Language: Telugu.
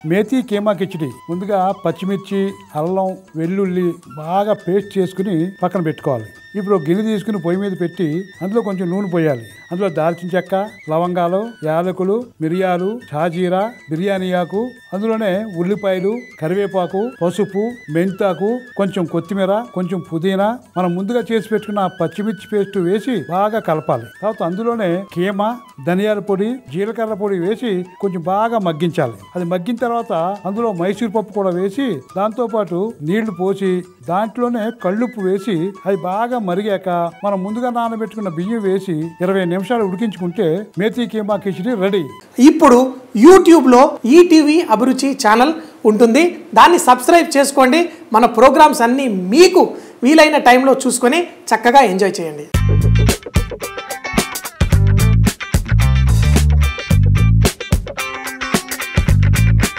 మేతి కీమా కిచిడి ముందుగా పచ్చిమిర్చి అల్లం వెల్లుల్లి బాగా పేస్ట్ చేసుకుని పక్కన పెట్టుకోవాలి ఇప్పుడు ఒక గిన్నె తీసుకుని పొయ్యి మీద పెట్టి అందులో కొంచెం నూనె పోయాలి అందులో దాల్చిన చెక్క లవంగాలు యాలకులు మిరియాలు షాజీరా బిర్యానీ ఆకు అందులోనే ఉల్లిపాయలు కరివేపాకు పసుపు మెంతాకు కొంచెం కొత్తిమీర కొంచెం పుదీనా మనం ముందుగా చేసి పెట్టుకున్న ఆ పచ్చిమిర్చి పేస్ట్ వేసి బాగా కలపాలి తర్వాత అందులోనే కీమా ధనియాల పొడి జీలకర్ర పొడి వేసి కొంచెం బాగా మగ్గించాలి అది మగ్గిన తర్వాత అందులో మైసూర్ పప్పు కూడా వేసి దాంతో పాటు నీళ్లు పోసి దాంట్లోనే కళ్ళుప్పు వేసి అది బాగా మరిగాక మనం ముందుగా నానబెట్టుకున్న బియ్యం వేసి ఇరవై నిమిషాలు ఉడికించుకుంటే మేతి కీమా కిచిడి రెడీ ఇప్పుడు యూట్యూబ్లో ఈటీవీ అభిరుచి ఛానల్ ఉంటుంది దాన్ని సబ్స్క్రైబ్ చేసుకోండి మన ప్రోగ్రామ్స్ అన్నీ మీకు వీలైన టైంలో చూసుకొని చక్కగా ఎంజాయ్ చేయండి